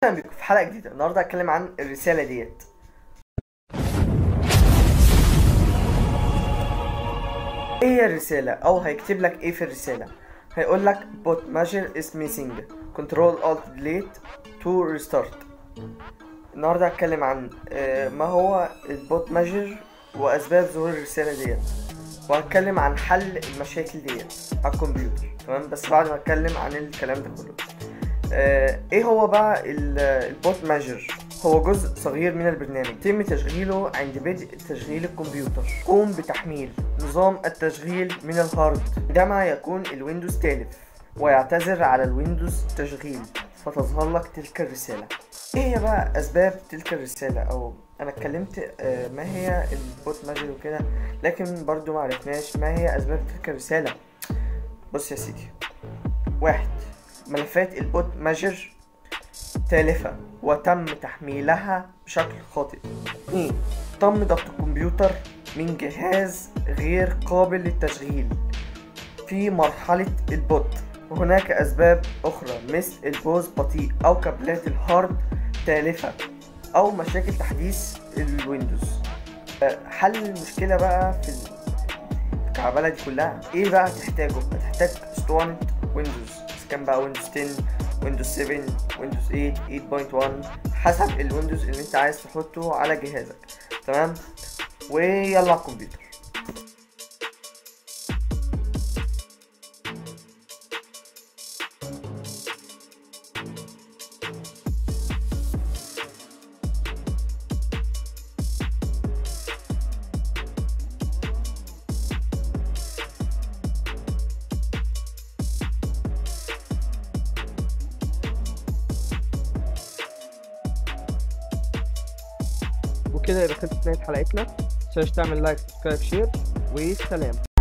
اهلا بيكم في حلقه جديده النهارده هتكلم عن الرساله ديت ايه هي الرساله او هيكتب لك ايه في الرساله هيقول لك bot measure is missing control alt delete to restart النهارده هتكلم عن آه، ما هو البوت ماجر واسباب ظهور الرساله ديت وهتكلم عن حل المشاكل ديت على الكمبيوتر تمام بس بعد ما اتكلم عن الكلام ده كله آه، ايه هو بقى ال- البوت ماجر هو جزء صغير من البرنامج يتم تشغيله عند بدء تشغيل الكمبيوتر قوم بتحميل نظام التشغيل من الهارد عندما يكون الويندوز تالف ويعتذر على الويندوز تشغيل فتظهر لك تلك الرسالة ايه هي بقى اسباب تلك الرسالة او انا اتكلمت آه، ما هي البوت ماجر وكده لكن برضو ما عرفناش ما هي اسباب تلك الرسالة بص يا سيدي واحد ملفات البوت ماجر تالفة وتم تحميلها بشكل خاطئ اثنين تم ضبط الكمبيوتر من جهاز غير قابل للتشغيل في مرحلة البوت وهناك أسباب أخرى مثل البوز بطيء أو كابلات الهارد تالفة أو مشاكل تحديث الويندوز أه، حل المشكلة بقى في الكعبلة دي كلها ايه بقى هتحتاجه هتحتاج اسطوانة ويندوز إذا كان بقى ويندوز 10 ويندوز 7 ويندوز 8 8.1 حسب الويندوز اللي انت عايز تحطه على جهازك تمام ويلا على الكمبيوتر وكده يبقى خلصت نهاية حلقتنا متنساش تعمل لايك سبسكرايب شير وسلام